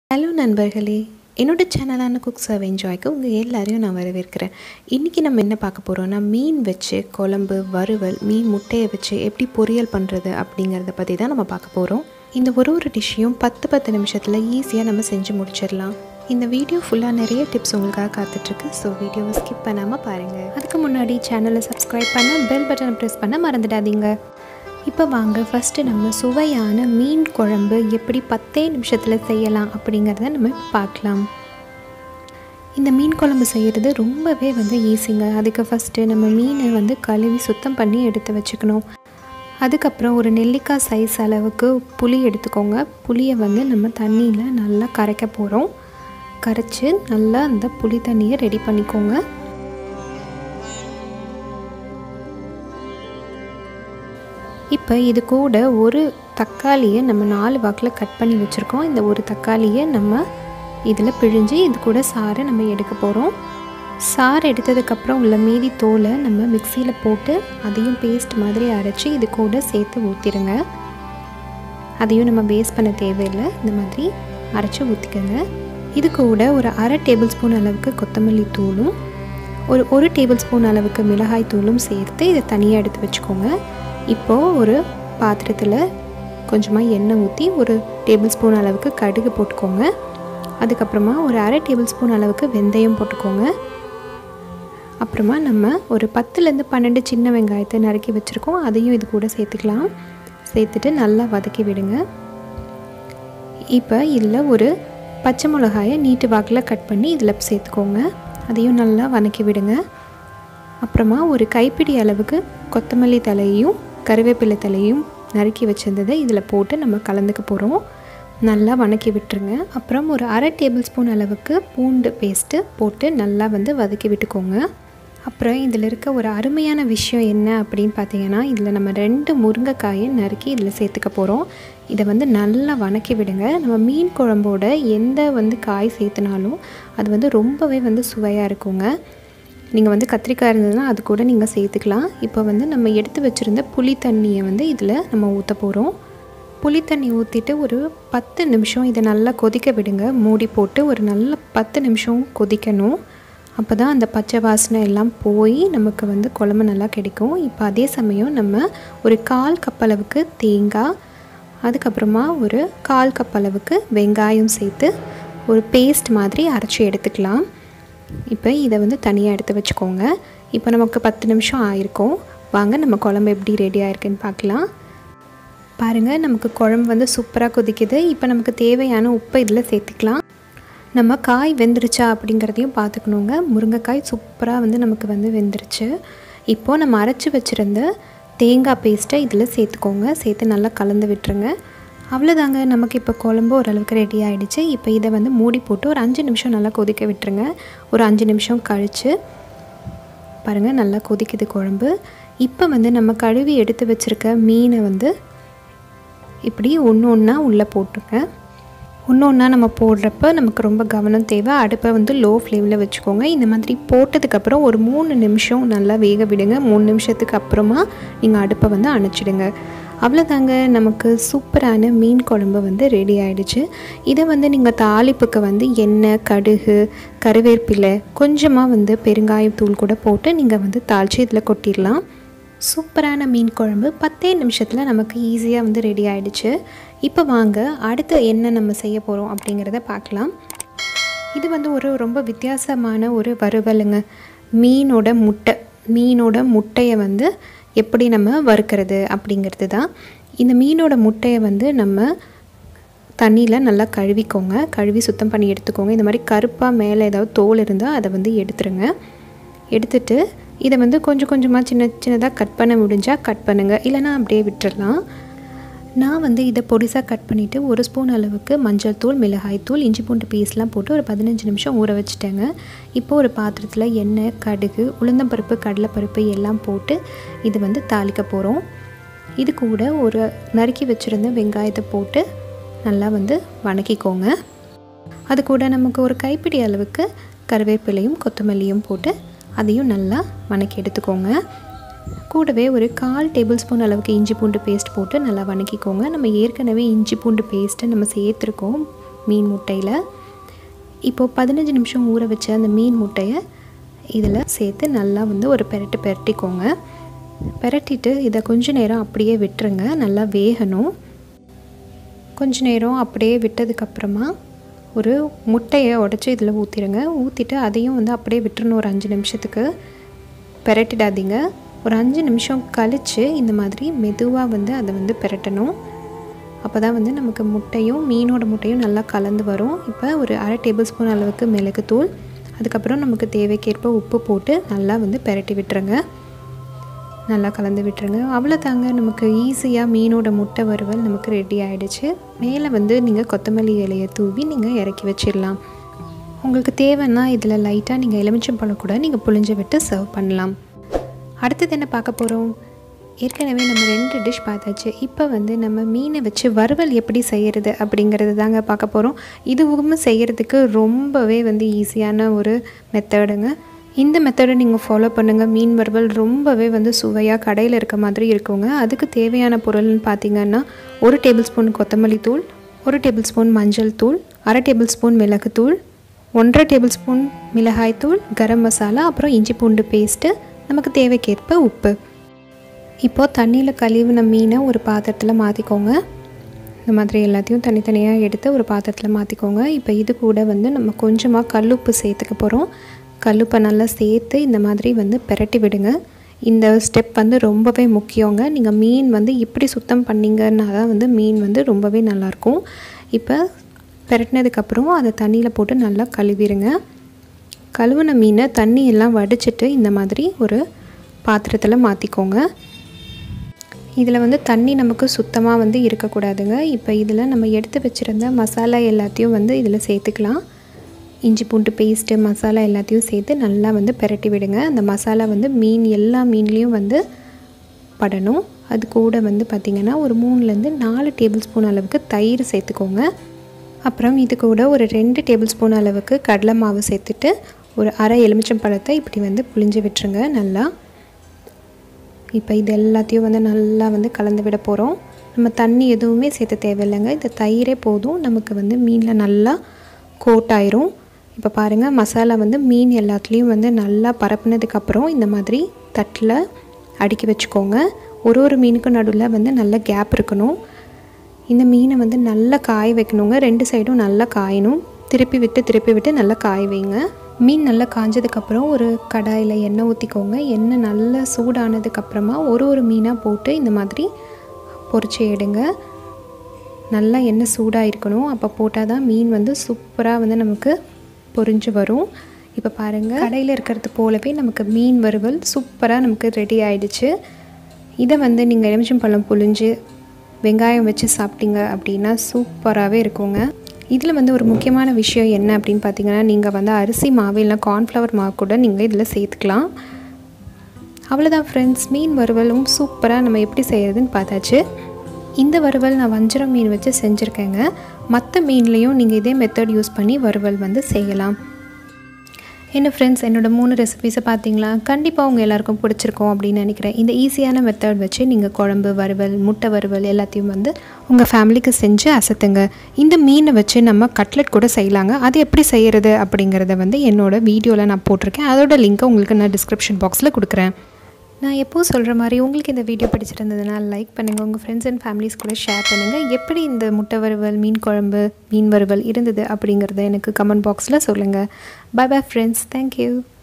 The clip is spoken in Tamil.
ஹலோ நண்பர்களே என்னோட சேனலான குக் சர்வ் என்ஜாய்க்கு உங்கள் எல்லாரையும் நான் வரவேற்கிறேன் இன்றைக்கி நம்ம என்ன பார்க்க போகிறோம்னா மீன் வச்சு குழம்பு வறுவல் மீன் முட்டையை வச்சு எப்படி பொரியல் பண்ணுறது அப்படிங்கிறத பற்றி தான் நம்ம பார்க்க போகிறோம் இந்த ஒரு ஒரு டிஷ்ஷையும் பத்து பத்து நிமிஷத்தில் ஈஸியாக நம்ம செஞ்சு முடிச்சிடலாம் இந்த வீடியோ ஃபுல்லாக நிறைய டிப்ஸ் உங்களுக்காக காத்துட்ருக்கு ஸோ வீடியோவை ஸ்கிப் பண்ணாமல் பாருங்கள் அதுக்கு முன்னாடி சேனலை சப்ஸ்கிரைப் பண்ண பெல் பட்டனை ப்ரெஸ் பண்ண மறந்துடாதீங்க இப்போ வாங்க ஃபஸ்ட்டு நம்ம சுவையான மீன் குழம்பு எப்படி பத்தே நிமிஷத்தில் செய்யலாம் அப்படிங்கிறத நம்ம பார்க்கலாம் இந்த மீன் குழம்பு செய்கிறது ரொம்பவே வந்து ஈஸிங்க அதுக்கு ஃபஸ்ட்டு நம்ம மீனை வந்து கழுவி சுத்தம் பண்ணி எடுத்து வச்சுக்கணும் அதுக்கப்புறம் ஒரு நெல்லிக்காய் சைஸ் அளவுக்கு புளி எடுத்துக்கோங்க புளியை வந்து நம்ம தண்ணியில் நல்லா கரைக்க போகிறோம் கரைச்சி நல்லா அந்த புளி தண்ணியை ரெடி பண்ணிக்கோங்க இப்போ இது கூட ஒரு தக்காளியை நம்ம நாலு வாக்கில் கட் பண்ணி வச்சுருக்கோம் இந்த ஒரு தக்காளியை நம்ம இதில் பிழிஞ்சு இது கூட சாறை நம்ம எடுக்க போகிறோம் சாறு எடுத்ததுக்கப்புறம் உள்ள மீதி தோலை நம்ம மிக்சியில் போட்டு அதையும் பேஸ்ட் மாதிரி அரைச்சி இது கூட சேர்த்து ஊற்றிடுங்க அதையும் நம்ம பேஸ்ட் பண்ண தேவையில்லை இந்த மாதிரி அரைச்சி ஊற்றிக்கோங்க இது கூட ஒரு அரை டேபிள் ஸ்பூன் அளவுக்கு கொத்தமல்லி தூளும் ஒரு ஒரு டேபிள் ஸ்பூன் அளவுக்கு மிளகாய் தூளும் சேர்த்து இதை தனியாக எடுத்து வச்சுக்கோங்க இப்போது ஒரு பாத்திரத்தில் கொஞ்சமாக எண்ணெய் ஊற்றி ஒரு டேபிள் ஸ்பூன் அளவுக்கு கடுகு போட்டுக்கோங்க அதுக்கப்புறமா ஒரு அரை டேபிள் ஸ்பூன் அளவுக்கு வெந்தயம் போட்டுக்கோங்க அப்புறமா நம்ம ஒரு பத்துலேருந்து பன்னெண்டு சின்ன வெங்காயத்தை நறுக்கி வச்சுருக்கோம் அதையும் இது கூட சேர்த்துக்கலாம் சேர்த்துட்டு நல்லா வதக்கி விடுங்க இப்போ இதில் ஒரு பச்சை மிளகாயை நீட்டு வாக்கில் கட் பண்ணி இதில் சேர்த்துக்கோங்க அதையும் நல்லா வதக்கி விடுங்க அப்புறமா ஒரு கைப்பிடி அளவுக்கு கொத்தமல்லி தலையையும் கருவேப்பிலை தலையும் நறுக்கி வச்சிருந்ததை இதில் போட்டு நம்ம கலந்துக்க போகிறோம் நல்லா வணக்கி விட்டுருங்க அப்புறம் ஒரு அரை டேபிள் ஸ்பூன் அளவுக்கு பூண்டு பேஸ்ட்டு போட்டு நல்லா வந்து வதக்கி விட்டுக்கோங்க அப்புறம் இதில் இருக்க ஒரு அருமையான விஷயம் என்ன அப்படின்னு பார்த்தீங்கன்னா இதில் நம்ம ரெண்டு முருங்கைக்காயை நறுக்கி இதில் சேர்த்துக்க போகிறோம் இதை வந்து நல்லா வணக்கி விடுங்க நம்ம மீன் குழம்போட எந்த வந்து காய் சேர்த்துனாலும் அது வந்து ரொம்பவே வந்து சுவையாக இருக்குங்க நீங்கள் வந்து கத்திரிக்காய் இருந்ததுன்னா அது கூட நீங்கள் சேர்த்துக்கலாம் இப்போ வந்து நம்ம எடுத்து வச்சுருந்த புளி தண்ணியை வந்து இதில் நம்ம ஊற்ற போகிறோம் புளி தண்ணி ஊற்றிட்டு ஒரு பத்து நிமிஷம் இதை நல்லா கொதிக்க விடுங்க மூடி போட்டு ஒரு நல்ல பத்து நிமிஷம் கொதிக்கணும் அப்போ தான் அந்த பச்சை வாசனை எல்லாம் போய் நமக்கு வந்து குழம்பு நல்லா கிடைக்கும் இப்போ அதே சமயம் நம்ம ஒரு கால் கப் அளவுக்கு தேங்காய் அதுக்கப்புறமா ஒரு கால் கப் அளவுக்கு வெங்காயம் சேர்த்து ஒரு பேஸ்ட் மாதிரி அரைச்சி எடுத்துக்கலாம் இப்போ இதை வந்து தனியாக எடுத்து வச்சுக்கோங்க இப்போ நமக்கு பத்து நிமிஷம் ஆயிருக்கும் வாங்க நம்ம குழம்பு எப்படி ரெடி ஆயிருக்குன்னு பார்க்கலாம் பாருங்கள் நமக்கு குழம்பு வந்து சூப்பராக கொதிக்குது இப்போ நமக்கு தேவையான உப்பை இதில் சேர்த்துக்கலாம் நம்ம காய் வெந்துருச்சா அப்படிங்கிறதையும் பார்த்துக்கணுங்க முருங்கைக்காய் சூப்பராக வந்து நமக்கு வந்து வெந்துருச்சு இப்போது நம்ம அரைச்சி வச்சுருந்த தேங்காய் பேஸ்ட்டை இதில் சேர்த்துக்கோங்க சேர்த்து நல்லா கலந்து விட்டுருங்க அவ்வளோதாங்க நமக்கு இப்போ குழம்பு ஓரளவுக்கு ரெடி ஆகிடுச்சு இப்போ இதை வந்து மூடி போட்டு ஒரு அஞ்சு நிமிஷம் நல்லா கொதிக்க விட்டுருங்க ஒரு அஞ்சு நிமிஷம் கழித்து பாருங்கள் நல்லா கொதிக்குது குழம்பு இப்போ வந்து நம்ம கழுவி எடுத்து வச்சுருக்க மீனை வந்து இப்படி ஒன்று ஒன்றா உள்ளே போட்டுருங்க ஒன்று ஒன்றா நம்ம போடுறப்ப நமக்கு ரொம்ப கவனம் தேவை அடுப்பை வந்து லோ ஃப்ளேமில் வச்சுக்கோங்க இந்த மாதிரி போட்டதுக்கப்புறம் ஒரு மூணு நிமிஷம் நல்லா வேக விடுங்க மூணு நிமிஷத்துக்கு அப்புறமா நீங்கள் அடுப்பை வந்து அணைச்சிடுங்க அவ்வளோதாங்க நமக்கு சூப்பரான மீன் குழம்பு வந்து ரெடி ஆகிடுச்சு இதை வந்து நீங்கள் தாளிப்புக்கு வந்து எண்ணெய் கடுகு கருவேப்பிலை கொஞ்சமாக வந்து பெருங்காயத்தூள் கூட போட்டு நீங்கள் வந்து தாளித்து இதில் கொட்டிடலாம் சூப்பரான மீன் குழம்பு பத்தே நிமிஷத்தில் நமக்கு ஈஸியாக வந்து ரெடி ஆகிடுச்சு இப்போ வாங்க அடுத்து என்ன நம்ம செய்ய போகிறோம் அப்படிங்கிறத பார்க்கலாம் இது வந்து ஒரு ரொம்ப வித்தியாசமான ஒரு வறுவலுங்க மீனோட முட்டை மீனோட முட்டையை வந்து எப்படி நம்ம வறுக்கிறது அப்படிங்கிறது தான் இந்த மீனோட முட்டையை வந்து நம்ம தண்ணியில் நல்லா கழுவிக்கோங்க கழுவி சுத்தம் பண்ணி எடுத்துக்கோங்க இந்த மாதிரி கருப்பாக மேலே ஏதாவது தோல் இருந்தால் அதை வந்து எடுத்துருங்க எடுத்துட்டு இதை வந்து கொஞ்சம் கொஞ்சமாக சின்ன சின்னதாக கட் பண்ண முடிஞ்சால் கட் பண்ணுங்கள் இல்லைனா அப்படியே விட்டுடலாம் நான் வந்து இதை பொடிசாக கட் பண்ணிவிட்டு ஒரு ஸ்பூன் அளவுக்கு மஞ்சள் தூள் மிளகாய் தூள் இஞ்சி பூண்டு பீஸ்லாம் போட்டு ஒரு பதினஞ்சு நிமிஷம் ஊற வச்சுட்டேங்க இப்போ ஒரு பாத்திரத்தில் எண்ணெய் கடுகு உளுந்தம்பருப்பு கடலைப்பருப்பு எல்லாம் போட்டு இது வந்து தாளிக்க போகிறோம் இது கூட ஒரு நறுக்கி வச்சுருந்த வெங்காயத்தை போட்டு நல்லா வந்து வணக்கிக்கோங்க அது கூட நமக்கு ஒரு கைப்பிடி அளவுக்கு கருவேப்பிலையும் கொத்தமல்லியும் போட்டு அதையும் நல்லா வணக்கி எடுத்துக்கோங்க கூடவே ஒரு கால் டேபிள் ஸ்பூன் அளவுக்கு இஞ்சி பூண்டு பேஸ்ட் போட்டு நல்லா வணக்கிக்கோங்க நம்ம ஏற்கனவே இஞ்சி பூண்டு பேஸ்ட்டை நம்ம சேர்த்துருக்கோம் மீன் முட்டையில் இப்போது பதினஞ்சு நிமிஷம் ஊற வச்ச அந்த மீன் முட்டையை இதில் சேர்த்து நல்லா வந்து ஒரு பெரட்டு பெரட்டிக்கோங்க பெரட்டிட்டு இதை கொஞ்ச நேரம் அப்படியே விட்டுருங்க நல்லா வேகணும் கொஞ்ச நேரம் அப்படியே விட்டதுக்கப்புறமா ஒரு முட்டையை உடச்சி இதில் ஊற்றிடுங்க ஊற்றிட்டு அதையும் வந்து அப்படியே விட்டுறணும் ஒரு அஞ்சு நிமிஷத்துக்கு பெரட்டிடாதீங்க ஒரு அஞ்சு நிமிஷம் கழித்து இந்த மாதிரி மெதுவாக வந்து அதை வந்து பெரட்டணும் அப்போ தான் வந்து நமக்கு முட்டையும் மீனோட முட்டையும் நல்லா கலந்து வரும் இப்போ ஒரு அரை டேபிள் ஸ்பூன் அளவுக்கு மிளகுத்தூள் அதுக்கப்புறம் நமக்கு தேவைக்கேற்ப உப்பு போட்டு நல்லா வந்து பெரட்டி விட்டுருங்க நல்லா கலந்து விட்டுருங்க அவ்வளோதாங்க நமக்கு ஈஸியாக மீனோட முட்டை வறுவல் நமக்கு ரெடி ஆகிடுச்சு மேலே வந்து நீங்கள் கொத்தமல்லி இலையை தூவி நீங்கள் இறக்கி வச்சிடலாம் உங்களுக்கு தேவைன்னா இதில் லைட்டாக நீங்கள் எலுமிச்சம்பழம் கூட நீங்கள் புளிஞ்சு விட்டு சர்வ் பண்ணலாம் அடுத்தது என்ன பார்க்க போகிறோம் ஏற்கனவே நம்ம ரெண்டு டிஷ் பார்த்தாச்சு இப்போ வந்து நம்ம மீனை வச்சு வறுவல் எப்படி செய்கிறது அப்படிங்கிறது தாங்க பார்க்க போகிறோம் இதுவும் செய்கிறதுக்கு ரொம்பவே வந்து ஈஸியான ஒரு மெத்தடுங்க இந்த மெத்தடை நீங்கள் ஃபாலோ பண்ணுங்கள் மீன் வறுவல் ரொம்பவே வந்து சுவையாக கடையில் இருக்க மாதிரி இருக்குங்க அதுக்கு தேவையான பொருள்னு பார்த்தீங்கன்னா ஒரு டேபிள் ஸ்பூன் கொத்தமல்லி தூள் ஒரு டேபிள் ஸ்பூன் மஞ்சள் தூள் அரை டேபிள் ஸ்பூன் மிளகுத்தூள் ஒன்றரை டேபிள் ஸ்பூன் மிளகாய் தூள் கரம் மசாலா அப்புறம் இஞ்சி பூண்டு பேஸ்ட்டு நமக்கு தேவைக்கேற்ப உப்பு இப்போது தண்ணியில் கழுவின மீனை ஒரு பாத்திரத்தில் மாற்றிக்கோங்க இந்த மாதிரி எல்லாத்தையும் தனித்தனியாக எடுத்து ஒரு பாத்திரத்தில் மாற்றிக்கோங்க இப்போ இது கூட வந்து நம்ம கொஞ்சமாக கல்லுப்பு சேர்த்துக்க போகிறோம் கல்லுப்பை நல்லா சேர்த்து இந்த மாதிரி வந்து பெரட்டி விடுங்க இந்த ஸ்டெப் வந்து ரொம்பவே முக்கியங்க நீங்கள் மீன் வந்து இப்படி சுத்தம் பண்ணிங்கன்னா தான் வந்து மீன் வந்து ரொம்பவே நல்லாயிருக்கும் இப்போ பெரட்டினதுக்கப்புறம் அதை தண்ணியில் போட்டு நல்லா கழுவிடுங்க கழுவுன மீனை தண்ணி எல்லாம் வடிச்சிட்டு இந்த மாதிரி ஒரு பாத்திரத்தில் மாற்றிக்கோங்க இதில் வந்து தண்ணி நமக்கு சுத்தமாக வந்து இருக்கக்கூடாதுங்க இப்போ இதில் நம்ம எடுத்து வச்சுருந்த மசாலா எல்லாத்தையும் வந்து இதில் சேர்த்துக்கலாம் இஞ்சி பூண்டு பேஸ்ட்டு மசாலா எல்லாத்தையும் சேர்த்து நல்லா வந்து பெரட்டி விடுங்க அந்த மசாலா வந்து மீன் எல்லா மீன்லேயும் வந்து படணும் அது கூட வந்து பார்த்திங்கன்னா ஒரு மூணுலேருந்து நாலு டேபிள் ஸ்பூன் அளவுக்கு தயிர் சேர்த்துக்கோங்க அப்புறம் இது கூட ஒரு ரெண்டு டேபிள் ஸ்பூன் அளவுக்கு கடலை மாவு சேர்த்துட்டு ஒரு அரை எலுமிச்சம் பழத்தை இப்படி வந்து புளிஞ்சு விட்டுருங்க நல்லா இப்போ இது எல்லாத்தையும் வந்து நல்லா வந்து கலந்து விட போகிறோம் நம்ம தண்ணி எதுவுமே சேர்த்து தேவையில்லைங்க இந்த தயிரே போதும் நமக்கு வந்து மீனில் நல்லா கோட் ஆயிரும் இப்போ பாருங்கள் மசாலா வந்து மீன் எல்லாத்துலேயும் வந்து நல்லா பரப்புனதுக்கப்புறம் இந்த மாதிரி தட்டில் அடுக்கி வச்சுக்கோங்க ஒரு ஒரு மீனுக்கும் நடுவில் வந்து நல்ல கேப் இருக்கணும் இந்த மீனை வந்து நல்லா காய வைக்கணுங்க ரெண்டு சைடும் நல்லா காயணும் திருப்பி விட்டு திருப்பி விட்டு நல்லா காய வைங்க மீன் நல்லா காஞ்சதுக்கப்புறம் ஒரு கடாயில் எண்ணெய் ஊற்றிக்கோங்க எண்ணெய் நல்லா சூடானதுக்கப்புறமா ஒரு ஒரு மீனாக போட்டு இந்த மாதிரி பொரிச்சு எடுங்க நல்லா எண்ணெய் சூடாக இருக்கணும் அப்போ போட்டால் தான் மீன் வந்து சூப்பராக வந்து நமக்கு பொரிஞ்சு வரும் இப்போ பாருங்கள் கடையில் இருக்கிறது போலவே நமக்கு மீன் வறுவல் சூப்பராக நமக்கு ரெடி ஆயிடுச்சு இதை வந்து நீங்கள் எலுமிச்சம்பழம் புழிஞ்சு வெங்காயம் வச்சு சாப்பிட்டீங்க அப்படின்னா சூப்பராகவே இருக்குங்க இதில் வந்து ஒரு முக்கியமான விஷயம் என்ன அப்படின்னு பார்த்தீங்கன்னா நீங்கள் வந்து அரிசி மாவு இல்லை கார்ன்ஃப்ளவர் மாவு கூட நீங்கள் இதில் சேர்த்துக்கலாம் அவ்வளோதான் ஃப்ரெண்ட்ஸ் மீன் வறுவலும் சூப்பராக நம்ம எப்படி செய்கிறதுன்னு பார்த்தாச்சு இந்த வறுவல் நான் வஞ்சரம் மீன் வச்சு செஞ்சுருக்கேங்க மற்ற மீன்லேயும் நீங்கள் இதே மெத்தட் யூஸ் பண்ணி வறுவல் வந்து செய்யலாம் என்ன ஃப்ரெண்ட்ஸ் என்னோடய மூணு ரெசிபீஸை பார்த்தீங்களா கண்டிப்பாக உங்கள் எல்லாருக்கும் பிடிச்சிருக்கும் அப்படின்னு நினைக்கிறேன் இந்த ஈஸியான மெத்தட் வச்சு நீங்கள் குழம்பு வறுவல் முட்டை வறுவல் எல்லாத்தையும் வந்து உங்கள் ஃபேமிலிக்கு செஞ்சு அசத்துங்க இந்த மீனை வச்சு நம்ம கட்லெட் கூட செய்யலாங்க அது எப்படி செய்கிறது அப்படிங்கிறத வந்து என்னோடய வீடியோவில் நான் போட்டிருக்கேன் அதோட லிங்க்கை உங்களுக்கு நான் டிஸ்கிரிப்ஷன் பாக்ஸில் கொடுக்குறேன் நான் எப்போது சொல்கிற மாதிரி உங்களுக்கு இந்த வீடியோ பிடிச்சிருந்ததுன்னா லைக் பண்ணுங்கள் உங்கள் ஃப்ரெண்ட்ஸ் அண்ட் ஃபேமிலிஸ் கூட ஷேர் பண்ணுங்கள் எப்படி இந்த முட்டை வறுவல் மீன் குழம்பு மீன் வறுவல் இருந்தது அப்படிங்கிறத எனக்கு கமெண்ட் பாக்ஸில் சொல்லுங்கள் பை பை ஃப்ரெண்ட்ஸ் தேங்க்யூ